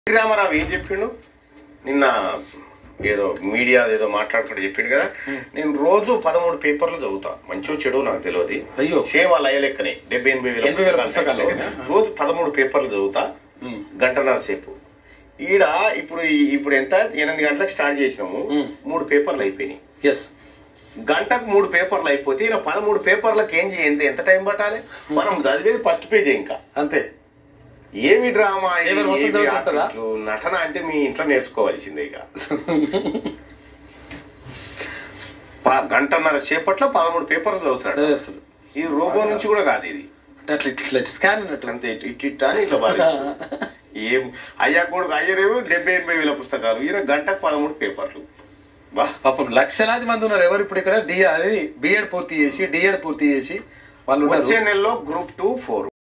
రామారావు ఏం చెప్పిండు నిన్న ఏదో మీడియా ఏదో మాట్లాడుకుంటూ చెప్పిండు కదా నేను రోజు పదమూడు పేపర్లు చదువుతా మంచో చెడు నాకు తెలియదు అయ్యో. సేమ్ అలా లెక్కనే డెబ్బై ఎనభై వేల ఎనభై వేల పుస్తకాలు పుస్తకాలు లెక్కనే. లెక్కనే. రోజు పదమూడు పేపర్లు చదువుతా ఉమ్. గంటన్నర సేపు ఈడ ఇప్పుడు ఈ- ఇప్పుడు ఎంత ఎనిమిది గంటలకు స్టార్ట్ చేసినాము మ్. మూడు పేపర్లు అయిపోయినాయి ఎస్ గంటకు మూడు పేపర్లు అయిపోతే ఇలా పదమూడు పేపర్లకు ఏం చేయ ఎంత ఎంత టైం పట్టాలి మనం చదివేది ఫస్ట్ పేజే ఇంకా అంతే ఏమి డ్రామా ఇది, ఏమైనా మొత్తం ఏమి చదువుకుంటారా? ఆర్టిస్టులు నటన అంటే మీ ఇంట్లో నేర్చుకోవాల్సిందే ఇక ప- గంటన్నర సేపట్లో పదమూడు పేపర్లు చదువుతాడు అదే అసలు ఇది రోబో నుంచి కూడా కాదు ఇది అంటే అట్లా ఇట్లా స్కాన్ అన్నట్టు అంతే ఇటు ఇటు ఇటు అని ఇట్లా పారేస్తాడు. ఏం అయ్యా కొడుకు అయ్యరేమో డెబ్బై ఎనభై వేల పుస్తకాలు ఈయన గంటకు పదమూడు పేపర్లు వా పాపం లక్షలాది మంది ఉన్నారు ఎవరు ఇప్పుడు ఇక్కడ డి అది బిఎడ్ పూర్తి చేసి డిఎడ్ పూర్తి చేసి వాళ్ళు ఉన్నారు వచ్చే నెలలో గ్రూప్ టూ ఫోర్